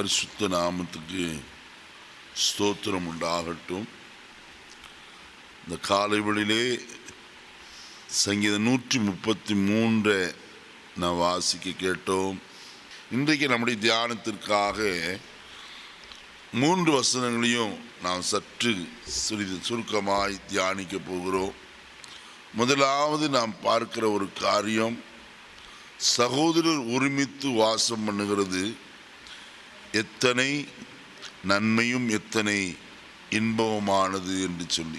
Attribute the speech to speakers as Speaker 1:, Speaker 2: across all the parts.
Speaker 1: பரிசுத்த நாமத்துக்கு ஸ்தோத்திரம் உண்டாகட்டும் இந்த காலை வேளையிலே சங்கீதம் நூற்றி முப்பத்தி மூன்றை நான் வாசிக்க கேட்டோம் இன்றைக்கு நம்முடைய தியானத்திற்காக மூன்று வசனங்களையும் நாம் சற்று சிறிது சுருக்கமாய் தியானிக்க போகிறோம் முதலாவது நாம் பார்க்கிற ஒரு காரியம் சகோதரர் ஒருமித்து வாசம் பண்ணுகிறது எத்தனை நன்மையும் எத்தனை இன்பமானது என்று சொல்லி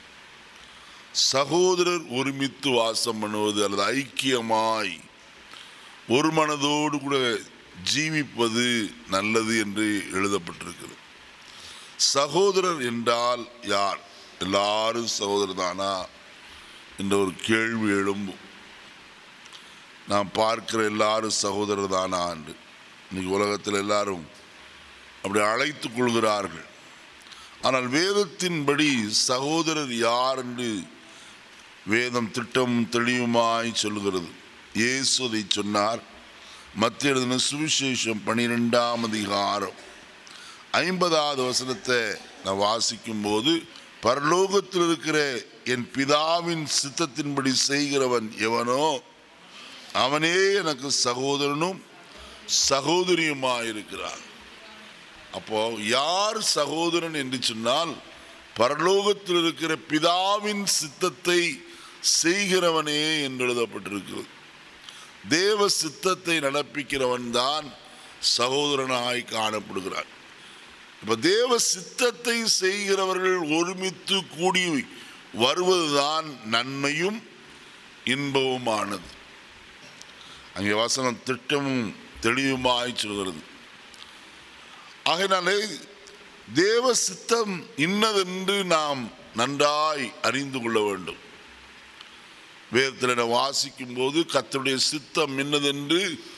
Speaker 1: சகோதரர் ஒருமித்து வாசம் பண்ணுவது அல்லது ஐக்கியமாய் ஒரு மனதோடு கூட ஜீவிப்பது நல்லது என்று எழுதப்பட்டிருக்கிறது சகோதரர் என்றால் யார் எல்லாரும் சகோதரர் தானா என்ற ஒரு கேள்வி எழும்பும் நாம் பார்க்கிற எல்லாரும் சகோதரர் தானா என்று இன்னைக்கு உலகத்தில் எல்லாரும் அப்படி அழைத்துக் கொள்கிறார்கள் ஆனால் வேதத்தின்படி சகோதரர் யார் என்று வேதம் திட்டம் தெளிவுமாய் சொல்கிறது இயேசு அதை சொன்னார் மத்திய எழுதின சுவிசேஷம் பனிரெண்டாம் அதிகாரம் ஐம்பதாவது வசனத்தை நான் வாசிக்கும் போது பரலோகத்தில் இருக்கிற என் பிதாவின் சித்தத்தின்படி செய்கிறவன் எவனோ அவனே எனக்கு சகோதரனும் சகோதரியுமாயிருக்கிறான் அப்போ யார் சகோதரன் என்று சொன்னால் பரலோகத்தில் இருக்கிற பிதாவின் சித்தத்தை செய்கிறவனே என்று எழுதப்பட்டிருக்கிறது தேவ சித்தத்தை நடப்பிக்கிறவன் தான் சகோதரனாய் காணப்படுகிறான் இப்ப தேவ சித்தத்தை செய்கிறவர்கள் ஒருமித்து கூடி வருவதுதான் நன்மையும் இன்பவுமானது அங்கே வசனம் திட்டமும் தெளிவுமாய் சொல்கிறது ஆகையினாலே தேவ சித்தம் இன்னதென்று நாம் நன்றாய் அறிந்து கொள்ள வேண்டும் வேதத்தில் நான் வாசிக்கும் போது கத்தருடைய சித்தம் என்னதென்று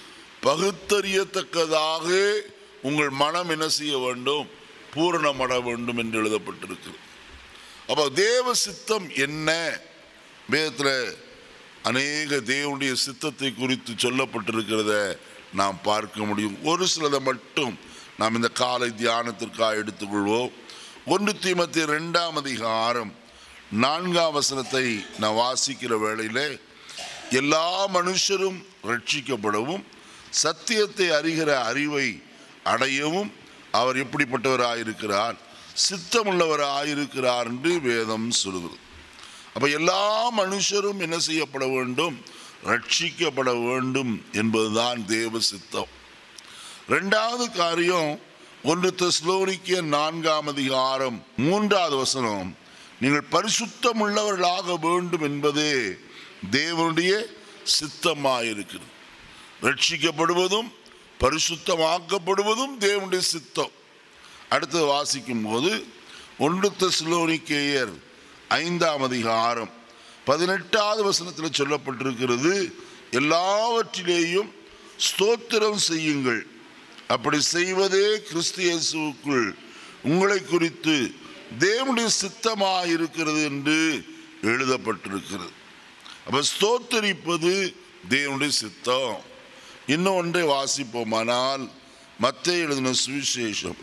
Speaker 1: பகுத்தறியத்தக்கதாக உங்கள் மனம் என்ன செய்ய வேண்டும் பூரணமட வேண்டும் என்று எழுதப்பட்டிருக்கிறது அப்போ தேவ சித்தம் என்ன வேதத்தில் அநேக தேவனுடைய சித்தத்தை குறித்து சொல்லப்பட்டிருக்கிறத நாம் பார்க்க முடியும் ஒரு சிலதை மட்டும் நாம் இந்த காலை தியானத்திற்காக எடுத்துக்கொள்வோம் ஒன்று தீமத்தி ரெண்டாம் அதிகாரம் நான்காம் வசனத்தை நான் வாசிக்கிற வேளையிலே எல்லா மனுஷரும் ரட்சிக்கப்படவும் சத்தியத்தை அறிகிற அறிவை அடையவும் அவர் எப்படிப்பட்டவராயிருக்கிறார் சித்தமுள்ளவராயிருக்கிறார் என்று வேதம் சொல்கிறது அப்ப எல்லா மனுஷரும் என்ன செய்யப்பட வேண்டும் ரட்சிக்கப்பட வேண்டும் என்பதுதான் தேவ சித்தம் ரெண்டாவது காரியம் ஒன்று தெஸ்லோனிக்க நான்காம் அதிகாரம் மூன்றாவது வசனம் நீங்கள் பரிசுத்தம் உள்ளவர்களாக வேண்டும் என்பதே தேவனுடைய சித்தமாயிருக்கிறது ரட்சிக்கப்படுவதும் பரிசுத்தமாக்கப்படுவதும் தேவனுடைய சித்தம் அடுத்தது வாசிக்கும் போது ஒன்று தெஸ்லோனிக்கேயர் ஐந்தாம் அதிகாரம் பதினெட்டாவது வசனத்தில் சொல்லப்பட்டிருக்கிறது எல்லாவற்றிலேயும் ஸ்தோத்திரம் செய்யுங்கள் அப்படி செய்வதே கிறிஸ்து இயேசுவுக்குள் உங்களை குறித்து தேவனுடைய சித்தமாக இருக்கிறது என்று எழுதப்பட்டிருக்கிறது அப்ப ஸ்தோத்தரிப்பது தேவனுடைய சித்தம் இன்னும் ஒன்றை வாசிப்போமானால் மத்திய எழுதின சுவிசேஷம்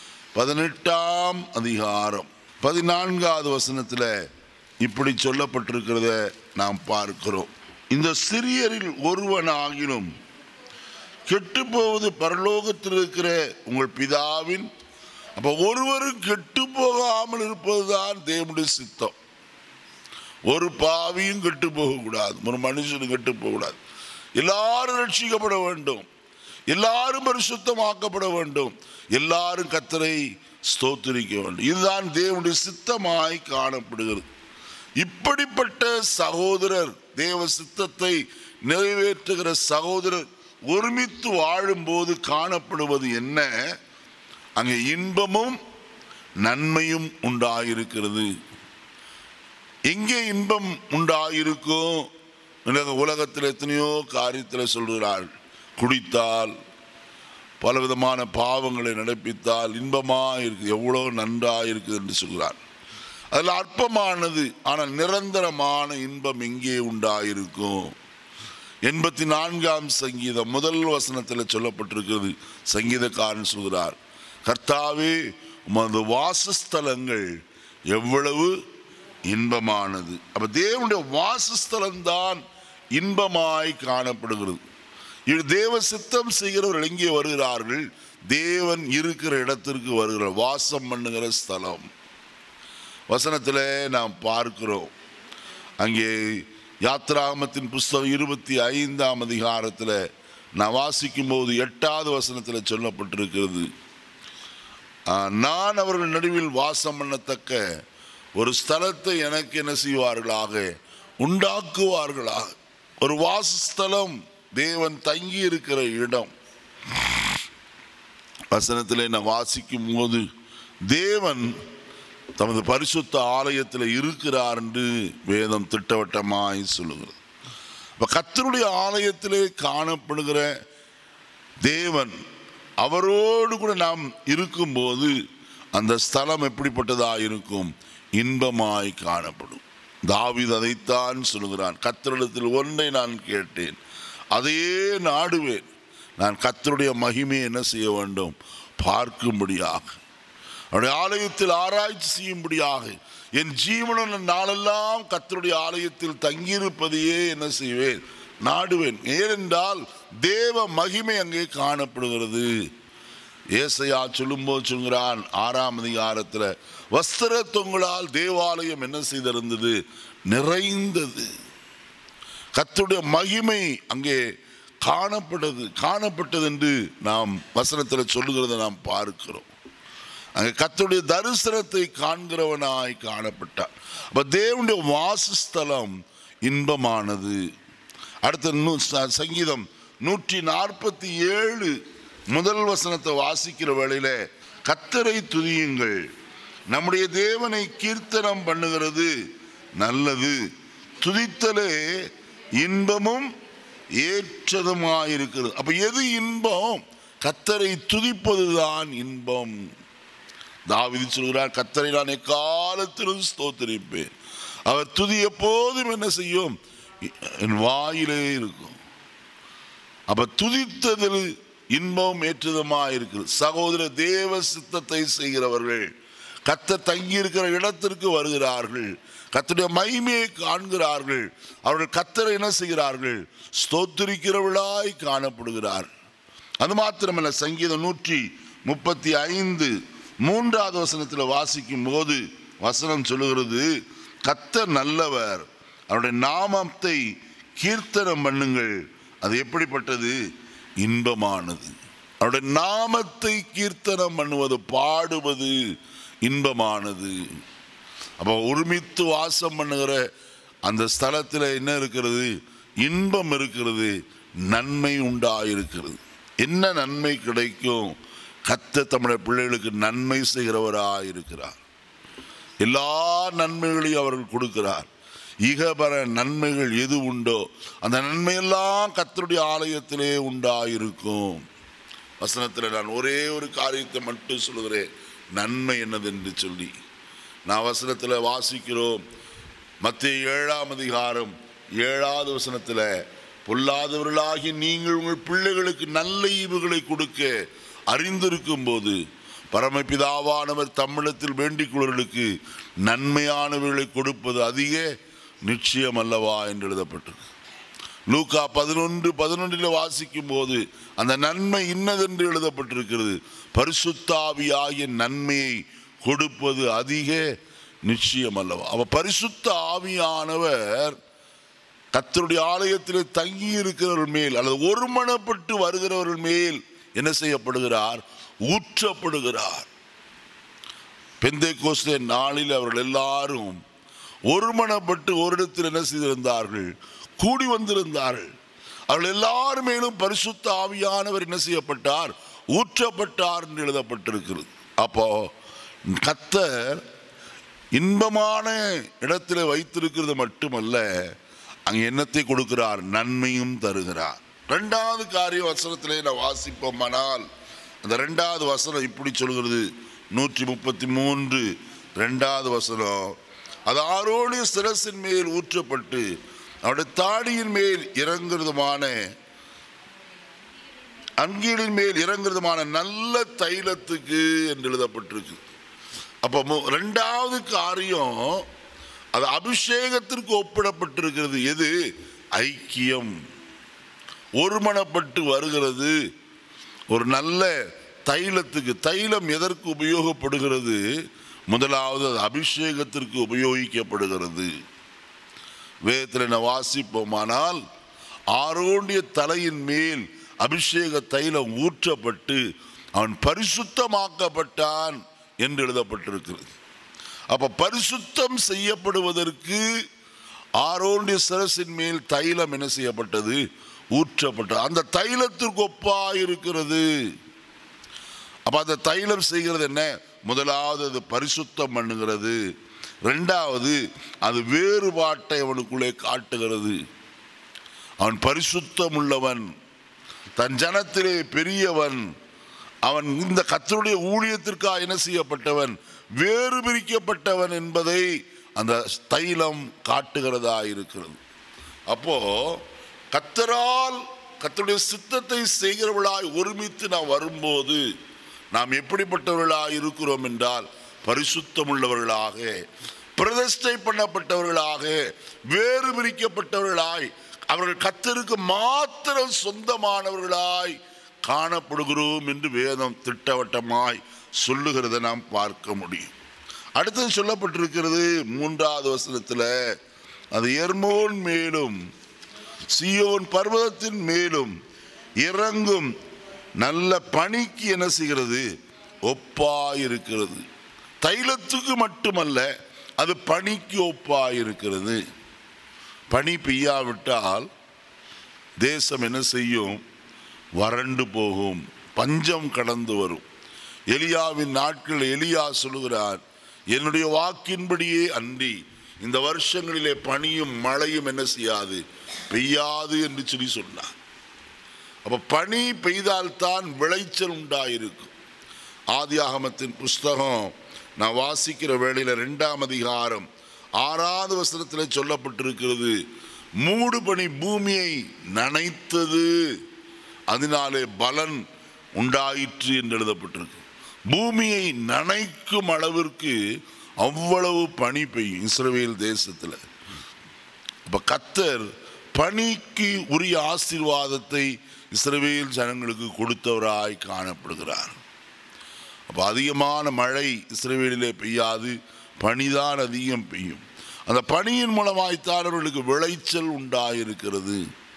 Speaker 1: பதினெட்டாம் அதிகாரம் பதினான்காவது வசனத்தில் இப்படி சொல்லப்பட்டிருக்கிறத நாம் பார்க்கிறோம் இந்த சிறியரில் ஒருவன் ஆகினும் கெட்டு போவது பரலோகத்தில் இருக்கிற உங்கள் பிதாவின் அப்ப ஒருவரும் கெட்டு போகாமல் இருப்பதுதான் தேவனுடைய சித்தம் ஒரு பாவியும் கெட்டு போகக்கூடாது ஒரு மனுஷனும் கெட்டு போகக்கூடாது எல்லாரும் ரட்சிக்கப்பட வேண்டும் எல்லாரும் பரிசுத்தமாக்கப்பட வேண்டும் எல்லாரும் கத்தரை ஸ்தோத்திரிக்க வேண்டும் இதுதான் தேவனுடைய சித்தமாய் காணப்படுகிறது இப்படிப்பட்ட சகோதரர் தேவ சித்தத்தை நிறைவேற்றுகிற சகோதரர் ஒருமித்து வாழும்போது காணப்படுவது என்ன அங்கே இன்பமும் நன்மையும் உண்டாயிருக்கிறது எங்கே இன்பம் உண்டாயிருக்கும் உலக உலகத்தில் எத்தனையோ காரியத்தில் சொல்கிறாள் குடித்தால் பலவிதமான பாவங்களை நடப்பித்தால் இன்பமாக இருக்குது எவ்வளோ நன்றாக இருக்குது என்று சொல்கிறார் அதில் அற்பமானது ஆனால் நிரந்தரமான இன்பம் எங்கே உண்டாயிருக்கும் எண்பத்தி நான்காம் சங்கீதம் முதல் வசனத்தில் சொல்லப்பட்டிருக்கிறது சங்கீதக்காரன் சொல்கிறார் கர்த்தாவே உமது வாசஸ்தலங்கள் எவ்வளவு இன்பமானது அப்ப தேவனுடைய வாசஸ்தலம் தான் இன்பமாய் காணப்படுகிறது இது தேவ சித்தம் செய்கிறவர்கள் எங்கே வருகிறார்கள் தேவன் இருக்கிற இடத்திற்கு வருகிறார் வாசம் பண்ணுகிற ஸ்தலம் வசனத்தில் நாம் பார்க்கிறோம் அங்கே யாத்ராமத்தின் புஸ்தகம் இருபத்தி ஐந்தாம் அதிகாரத்தில் நான் வாசிக்கும் போது எட்டாவது வசனத்தில் சொல்லப்பட்டிருக்கிறது ஆ, நான் அவர்கள் நடுவில் வாசம் பண்ணத்தக்க ஒரு ஸ்தலத்தை எனக்கு என்ன செய்வார்களாக உண்டாக்குவார்களாக ஒரு வாசஸ்தலம் தேவன் தங்கி இருக்கிற இடம் வசனத்திலே நான் வாசிக்கும் போது தேவன் தமது பரிசுத்த ஆலயத்தில் இருக்கிறார் என்று வேதம் திட்டவட்டமாய் சொல்லுகிறது அப்ப கர்த்தருடைய ஆலயத்திலே காணப்படுகிற தேவன் அவரோடு கூட நாம் இருக்கும்போது அந்த ஸ்தலம் எப்படிப்பட்டதா இருக்கும் இன்பமாய் காணப்படும் தாவீது அதைத்தான் சொல்லுகிறான் கத்தரிடத்தில் ஒன்றை நான் கேட்டேன் அதையே நாடுவேன் நான் கத்தருடைய மகிமையை என்ன செய்ய வேண்டும் பார்க்கும்படியாக அவருடைய ஆலயத்தில் ஆராய்ச்சி செய்யும்படியாக என் ஜீவனுள்ள நாளெல்லாம் கத்தருடைய ஆலயத்தில் தங்கியிருப்பதையே என்ன செய்வேன் நாடுவேன் ஏனென்றால் தேவ மகிமை அங்கே காணப்படுகிறது ஏசையா சொல்லும்போது சொல்கிறான் ஆறாம் அதிகாரத்தில் வஸ்திர தொங்கலால் தேவாலயம் என்ன செய்திருந்தது நிறைந்தது கர்த்தருடைய மகிமை அங்கே காணப்பட்டது காணப்பட்டது என்று நாம் வசனத்தில் சொல்லுகிறதை நாம் பார்க்கிறோம் அங்கே கர்த்தருடைய தரிசனத்தை காண்கிறவனாய் காணப்பட்டார் அப்ப தேவனுடைய வாசஸ்தலம் இன்பமானது அடுத்த நூ- ச- சங்கீதம் நூற்றி நாற்பத்தி ஏழு முதல் வசனத்தை வாசிக்கிற வேளையில கத்தரை துதியுங்கள் நம்முடைய தேவனை கீர்த்தனம் பண்ணுகிறது நல்லது துதித்தலே இன்பமும் ஏற்றதுமாயிருக்கிறது அப்ப எது இன்பம் கத்தரை துதிப்பதுதான் இன்பம் தாவீது சொல்கிறார் கத்தரை நான் எக்காலத்திலும் ஸ்தோத்திரிப்பேன் அவர் துதி எப்போதும் என்ன செய்யும் என் வாயிலே இருக்கும் அப்ப துதித்ததில் இன்பம் ஏற்றதுமா இருக்குது சகோதர தேவ சித்தத்தை செய்கிறவர்கள் கத்த தங்கி இருக்கிற இடத்திற்கு வருகிறார்கள் கத்தருடைய மகிமையை காண்கிறார்கள் அவர்கள் கத்தரை என்ன செய்கிறார்கள் ஸ்தோத்திரிக்கிறவர்களாய் காணப்படுகிறார் அது மாத்திரமல்ல சங்கீதம் நூற்றி முப்பத்தி ஐந்து மூன்றாவது வசனத்தில் வாசிக்கும் போது வசனம் சொல்லுகிறது கத்தர் நல்லவர் அவருடைய நாமத்தை கீர்த்தனம் பண்ணுங்கள் அது எப்படிப்பட்டது இன்பமானது அவருடைய நாமத்தை கீர்த்தனம் பண்ணுவது பாடுவது இன்பமானது அப்போ ஒருமித்து வாசம் பண்ணுகிற அந்த ஸ்தலத்தில் என்ன இருக்கிறது இன்பம் இருக்கிறது நன்மை உண்டாயிருக்கிறது என்ன நன்மை கிடைக்கும் கத்த தம்முடைய பிள்ளைகளுக்கு நன்மை செய்கிறவராய் இருக்கிறார் எல்லா நன்மைகளையும் அவர்கள் கொடுக்கிறார் இகபர நன்மைகள் எது உண்டோ அந்த நன்மையெல்லாம் கத்தருடைய ஆலயத்திலே உண்டாயிருக்கும் வசனத்தில் நான் ஒரே ஒரு காரியத்தை மட்டும் சொல்லுகிறேன் நன்மை என்னது என்று சொல்லி நான் வசனத்தில் வாசிக்கிறோம் மத்திய ஏழாம் அதிகாரம் ஏழாவது வசனத்தில் பொல்லாதவர்களாகி நீங்கள் உங்கள் பிள்ளைகளுக்கு நல்ல ஈவுகளை கொடுக்க அறிந்திருக்கும் போது பரமபிதாவானவர் தமிழத்தில் வேண்டிக் கொள்வர்களுக்கு நன்மையானவர்களை கொடுப்பது அதிக நிச்சயம் அல்லவா என்று எழுதப்பட்டது லூக்கா பதினொன்று பதினொன்றில் வாசிக்கும் போது அந்த நன்மை இன்னதென்று எழுதப்பட்டிருக்கிறது பரிசுத்தாவியாகிய நன்மையை கொடுப்பது அதிக நிச்சயம் அல்லவா அவ பரிசுத்த ஆவியானவர் கத்தருடைய ஆலயத்தில் தங்கி இருக்கிறவர்கள் மேல் அல்லது ஒருமனப்பட்டு வருகிறவர்கள் மேல் என்ன செய்யப்படுகிறார் ஊற்றப்படுகிறார் பெந்தை கோஸ்தே நாளில் அவர்கள் எல்லாரும் ஒருமனப்பட்டு ஓரிடத்தில் என்ன செய்திருந்தார்கள் கூடி வந்திருந்தார்கள் அவர்கள் எல்லாரும் மேலும் பரிசுத்த ஆவியானவர் என்ன செய்யப்பட்டார் ஊற்றப்பட்டார் என்று எழுதப்பட்டிருக்கிறது அப்போ கத்தர் இன்பமான இடத்துல வைத்திருக்கிறது மட்டுமல்ல அங்கே என்னத்தை கொடுக்கிறார் நன்மையும் தருகிறார் ரெண்டாவது காரிய வசனத்திலே நான் வாசிப்போமானால் அந்த ரெண்டாவது வசனம் இப்படி சொல்கிறது நூற்றி முப்பத்தி மூன்று ரெண்டாவது வசனம் அது ஆரோடைய சிரசின் மேல் ஊற்றப்பட்டு அவருடைய தாடியின் மேல் இறங்குறதுமான அங்கீடின் மேல் இறங்குறதுமான நல்ல தைலத்துக்கு என்று எழுதப்பட்டிருக்கு அப்போ மு- ரெண்டாவது காரியம் அது அபிஷேகத்திற்கு ஒப்பிடப்பட்டிருக்கிறது எது ஐக்கியம் ஒருமனப்பட்டு வருகிறது ஒரு நல்ல தைலத்துக்கு தைலம் எதற்கு உபயோகப்படுகிறது முதலாவது அது அபிஷேகத்திற்கு உபயோகிக்கப்படுகிறது வேதத்தில் என்ன வாசிப்போமானால் ஆரோண்டிய தலையின் மேல் அபிஷேக தைலம் ஊற்றப்பட்டு அவன் பரிசுத்தமாக்கப்பட்டான் என்று எழுதப்பட்டிருக்கிறது அப்ப பரிசுத்தம் செய்யப்படுவதற்கு ஆரோண்டிய சிரசின் மேல் தைலம் என்ன செய்யப்பட்டது ஊற்றப்பட்டது அந்த தைலத்திற்கு ஒப்பா இருக்கிறது அப்ப அந்த தைலம் செய்கிறது என்ன முதலாவது அது பரிசுத்தம் பண்ணுகிறது ரெண்டாவது அது வேறுபாட்டை அவனுக்குள்ளே காட்டுகிறது அவன் பரிசுத்தம் உள்ளவன் தன் ஜனத்திலே பெரியவன் அவன் இந்த கத்தருடைய ஊழியத்திற்காக என்ன செய்யப்பட்டவன் வேறு பிரிக்கப்பட்டவன் என்பதை அந்த தைலம் காட்டுகிறதா இருக்கிறது அப்போ கத்தரால் கத்தருடைய சித்தத்தை செய்கிறவர்களாய் ஒருமித்து நாம் வரும்போது நாம் எப்படிப்பட்டவர்களாய் இருக்கிறோம் என்றால் பரிசுத்தம் உள்ளவர்களாக பிரதிஷ்டை பண்ணப்பட்டவர்களாக வேறு பிரிக்கப்பட்டவர்களாய் அவர்கள் கத்தருக்கு மாத்திரம் சொந்தமானவர்களாய் காணப்படுகிறோம் என்று வேதம் திட்டவட்டமாய் சொல்லுகிறதை நாம் பார்க்க முடியும் அடுத்தது சொல்லப்பட்டிருக்கிறது மூன்றாவது வசனத்தில் அது எர்மோன் மேலும் சியோன் பர்வதத்தின் மேலும் இறங்கும் நல்ல பனிக்கு என்ன செய்கிறது ஒப்பாயிருக்கிறது தைலத்துக்கு மட்டுமல்ல அது பனிக்கு ஒப்பாயிருக்கிறது பனி பெய்யாவிட்டால் தேசம் என்ன செய்யும் வறண்டு போகும் பஞ்சம் கடந்து வரும் எலியாவின் நாட்கள் எலியா சொல்லுகிறார் என்னுடைய வாக்கின்படியே அன்றி இந்த வருஷங்களிலே பனியும் மழையும் என்ன செய்யாது பெய்யாது என்று சொல்லி சொன்னார் அப்ப பனி பெய்தால்தான் விளைச்சல் உண்டாயிருக்கும் ஆதியாகமத்தின் புஸ்தகம் நான் வாசிக்கிற வேளையில ரெண்டாம் அதிகாரம் ஆறாவது வசனத்தில் சொல்லப்பட்டிருக்கிறது மூடு பனி பூமியை நனைத்தது அதனாலே பலன் உண்டாயிற்று என்று எழுதப்பட்டிருக்கு பூமியை நனைக்கும் அளவிற்கு அவ்வளவு பனி பெய்யும் இஸ்ரவேல் தேசத்தில் அப்ப கத்தர் பணிக்கு உரிய ஆசீர்வாதத்தை இஸ்ரவேல் ஜனங்களுக்கு கொடுத்தவராய் காணப்படுகிறார் அப்போ அதிகமான மழை இஸ்ரவேலிலே பெய்யாது பனிதான் அதிகம் பெய்யும் அந்த பனியின் மூலமாய்த்தான் அவர்களுக்கு விளைச்சல் உண்டாயிருக்கிறது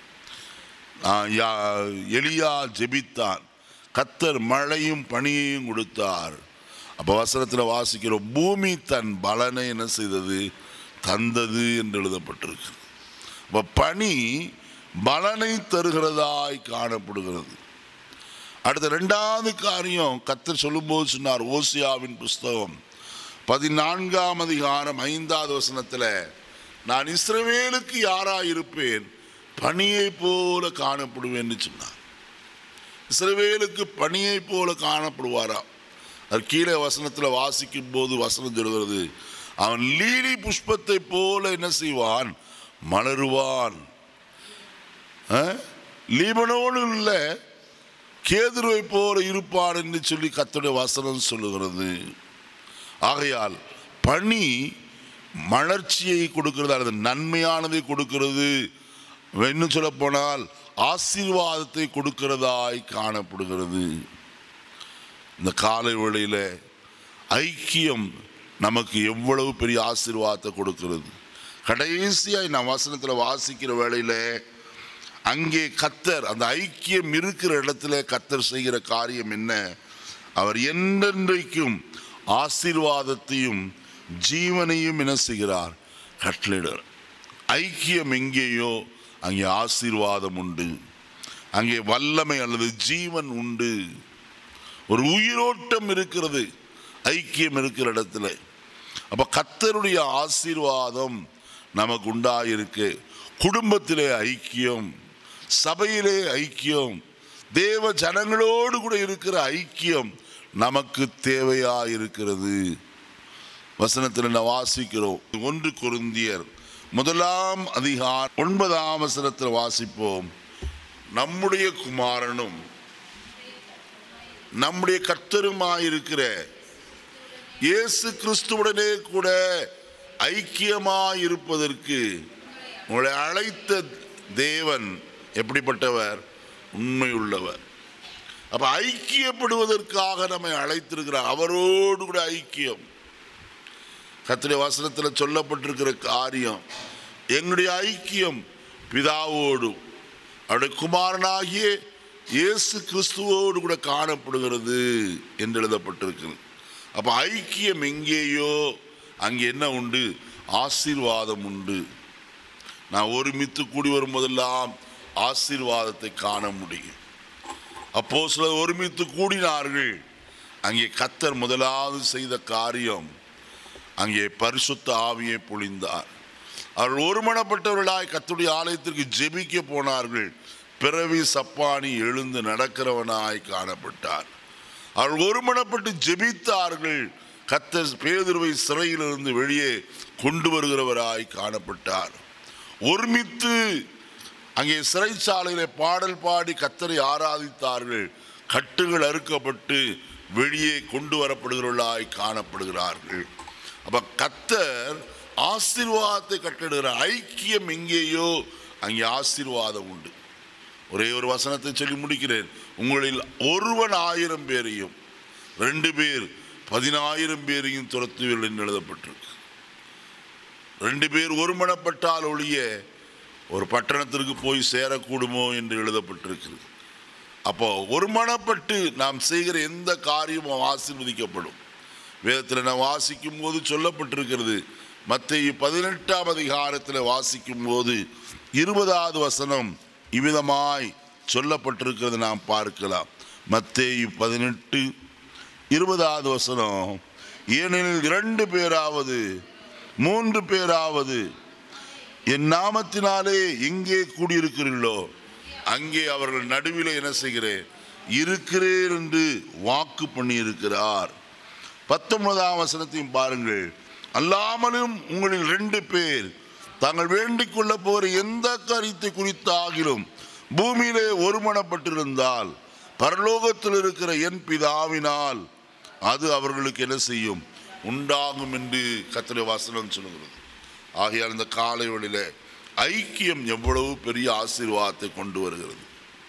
Speaker 1: ஆ, யா- எலியா ஜெபித்தான் கத்தர் மழையும் பனியையும் கொடுத்தார் அப்போ வசனத்தில் வாசிக்கிறோம் பூமி தன் பலனை என்ன செய்தது தந்தது என்று எழுதப்பட்டிருக்கு அப்போ பனி பலனை தருகிறதாய் காணப்படுகிறது அடுத்த ரெண்டாவது காரியம் கத்தர் சொல்லும்போது சொன்னார் ஓசியாவின் புஸ்தகம் பதினான்காம் அதிகாரம் ஐந்தாவது வசனத்தில் நான் இஸ்ரவேலுக்கு யாராய் இருப்பேன் பனியை போல காணப்படுவேன்னு சொன்னார் இஸ்ரவேலுக்கு பனியை போல காணப்படுவாரா அது கீழே வசனத்தில் வாசிக்கும் போது வசனம் சொல்கிறது அவன் லீலி புஷ்பத்தை போல என்ன செய்வான் மலருவான் அஹ்? லீபனோடு உள்ள கேதுருவை போல இருப்பான் என்று சொல்லி கர்த்தருடைய வசனம் சொல்லுகிறது ஆகையால் பனி மலர்ச்சியை கொடுக்கிறது அல்லது நன்மையானதை கொடுக்கிறது இன்னும் சொல்ல போனால் ஆசீர்வாதத்தை கொடுக்கிறதாய் காணப்படுகிறது இந்த காலை வேளையில ஐக்கியம் நமக்கு எவ்வளவு பெரிய ஆசீர்வாதத்தை கொடுக்கிறது கடைசியாய் நான் வசனத்தில் வாசிக்கிற வேளையில அங்கே கத்தர் அந்த ஐக்கியம் இருக்கிற இடத்துல கத்தர் செய்கிற காரியம் என்ன அவர் என்றென்றைக்கும் ஆசீர்வாதத்தையும் ஜீவனையும் என்ன செய்கிறார் கட்டளிடுறார் ஐக்கியம் எங்கேயோ அங்கே ஆசீர்வாதம் உண்டு அங்கே வல்லமை அல்லது ஜீவன் உண்டு ஒரு உயிரோட்டம் இருக்கிறது ஐக்கியம் இருக்கிற இடத்துல அப்ப கத்தருடைய ஆசீர்வாதம் நமக்கு உண்டாயிருக்கு குடும்பத்திலே ஐக்கியம் சபையிலே ஐக்கியம் தேவ ஜனங்களோடு கூட இருக்கிற ஐக்கியம் நமக்கு தேவையா இருக்கிறது வசனத்தில் நான் வாசிக்கிறோம் ஒன்று கொருந்தியர் முதலாம் அதிகாரம் ஒன்பதாம் வசனத்தில் வாசிப்போம் நம்முடைய குமாரனும் நம்முடைய கர்த்தருமாயிருக்கிற இயேசு கிறிஸ்துவுடனே கூட ஐக்கியமாயிருப்பதற்கு உங்களை அழைத்த தேவன் எப்படிப்பட்டவர் உண்மையுள்ளவர் அப்ப ஐக்கியப்படுவதற்காக நம்மை அழைத்திருக்கிறார் அவரோடு கூட ஐக்கியம் கத்திரை வசனத்தில் சொல்லப்பட்டிருக்கிற காரியம் எங்களுடைய ஐக்கியம் பிதாவோடும் அவருடைய குமாரனாகிய இயேசு கிறிஸ்துவோடு கூட காணப்படுகிறது என்று எழுதப்பட்டிருக்கிறது அப்ப ஐக்கியம் எங்கேயோ அங்கே என்ன உண்டு ஆசீர்வாதம் உண்டு நான் ஒருமித்து கூடி வரும்போதெல்லாம் ஆசீர்வாதத்தை காண முடியும் அப்போ சிலர் ஒருமித்து கூடினார்கள் அங்கே கத்தர் முதலாவது செய்த காரியம் அங்கே பரிசுத்த ஆவியை பொழிந்தார் அவர்கள் ஒருமனப்பட்டவர்களாய் கத்துடைய ஆலயத்திற்கு ஜெபிக்க போனார்கள் பிறவி சப்பானி எழுந்து நடக்கிறவனாய் காணப்பட்டார் அவர்கள் ஒருமனப்பட்டு ஜெபித்தார்கள் கத்தர் பேதுருவை சிறையிலிருந்து வெளியே கொண்டு வருகிறவராய் காணப்பட்டார் ஒருமித்து அங்கே சிறைச்சாலையிலே பாடல் பாடி கத்தரை ஆராதித்தார்கள் கட்டுகள் அறுக்கப்பட்டு வெளியே கொண்டு வரப்படுகிறவர்களாய் காணப்படுகிறார்கள் அப்ப கத்தர் ஆசீர்வாதத்தை கட்டிடுகிறார் ஐக்கியம் எங்கேயோ அங்கே ஆசீர்வாதம் உண்டு ஒரே ஒரு வசனத்தை சொல்லி முடிக்கிறேன் உங்களில் ஒருவன் ஆயிரம் பேரையும் ரெண்டு பேர் பதினாயிரம் பேரையும் துரத்துவீர்கள் என்று எழுதப்பட்டிருக்கு ரெண்டு பேர் ஒருமனப்பட்டால் ஒழிய ஒரு பட்டணத்திற்கு போய் சேரக்கூடுமோ என்று எழுதப்பட்டிருக்கிறது அப்போ ஒருமனப்பட்டு நாம் செய்கிற எந்த காரியமும் ஆசீர்வதிக்கப்படும் வேதத்தில் நான் வாசிக்கும் போது சொல்லப்பட்டிருக்கிறது மத்திய பதினெட்டாம் அதிகாரத்தில் வாசிக்கும் போது இருபதாவது வசனம் இவ்விதமாய் சொல்லப்பட்டிருக்கிறது நாம் பார்க்கலாம் மத்தேயு பதினெட்டு இருபதாவது வசனம் ஏனெனில் இரண்டு பேராவது மூன்று பேராவது என் நாமத்தினாலே எங்கே கூடியிருக்கிறீர்களோ அங்கே அவர்கள் நடுவில் என்ன செய்கிறேன் இருக்கிறேன் என்று வாக்கு பண்ணி இருக்கிறார் பத்தொன்பதாம் வசனத்தையும் பாருங்கள் அல்லாமலும் உங்களில் ரெண்டு பேர் தாங்கள் வேண்டிக் கொள்ள போகிற எந்த காரியத்தை குறித்தாகிலும் பூமியிலே ஒருமனப்பட்டிருந்தால் பரலோகத்தில் இருக்கிற என் பிதாவினால் அது அவர்களுக்கு என்ன செய்யும் உண்டாகும் என்று கத்திர வசனம் சொல்லுகிறது ஆகையால் இந்த காலை வழியில ஐக்கியம் எவ்வளவு பெரிய ஆசீர்வாதத்தை கொண்டு வருகிறது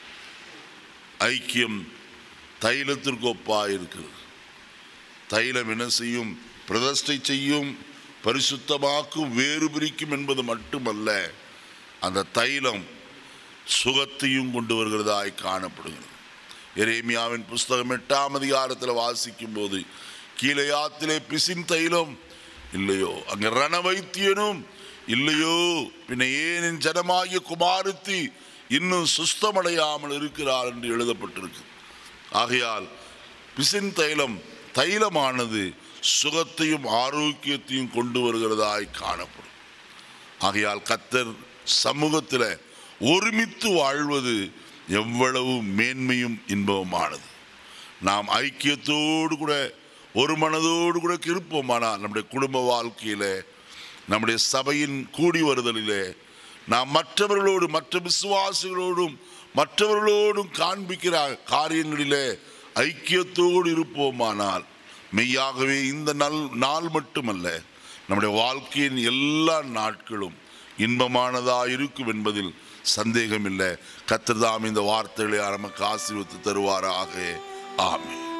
Speaker 1: ஐக்கியம் தைலத்திற்கு ஒப்பாக இருக்கிறது தைலம் என்ன செய்யும் பிரதிஷ்டை செய்யும் பரிசுத்தமாக்கும் வேறு பிரிக்கும் என்பது மட்டுமல்ல அந்த தைலம் சுகத்தையும் கொண்டு வருகிறதாய் காணப்படுகிறது எரேமியாவின் புஸ்தகம் எட்டாம் அதிகாரத்தில் வாசிக்கும் போது கீழையாத்திலே பிசின் தைலம் இல்லையோ அங்கே ரண வைத்தியனும் இல்லையோ பின்ன ஏன் என் ஜனமாகிய குமாரத்தி இன்னும் சுஸ்தமடையாமல் இருக்கிறார் என்று எழுதப்பட்டிருக்கு ஆகையால் பிசின் தைலம் தைலமானது சுகத்தையும் ஆரோக்கியத்தையும் கொண்டு வருகிறதாய் காணப்படும் ஆகையால் கத்தர் சமூகத்தில் ஒருமித்து வாழ்வது எவ்வளவு மேன்மையும் இன்பமானது நாம் ஐக்கியத்தோடு கூட ஒரு மனதோடு கூட இருப்போமானால் நம்முடைய குடும்ப வாழ்க்கையில நம்முடைய சபையின் கூடி வருதலிலே நாம் மற்றவர்களோடு மற்ற விசுவாசிகளோடும் மற்றவர்களோடும் காண்பிக்கிற காரியங்களிலே ஐக்கியத்தோடு இருப்போமானால் மெய்யாகவே இந்த நல் நாள் மட்டுமல்ல நம்முடைய வாழ்க்கையின் எல்லா நாட்களும் இன்பமானதாக இருக்கும் என்பதில் சந்தேகமில்லை கத்திரதாம் இந்த வார்த்தைகளை நமக்கு ஆசீர்வத்து தருவாராக ஆமென்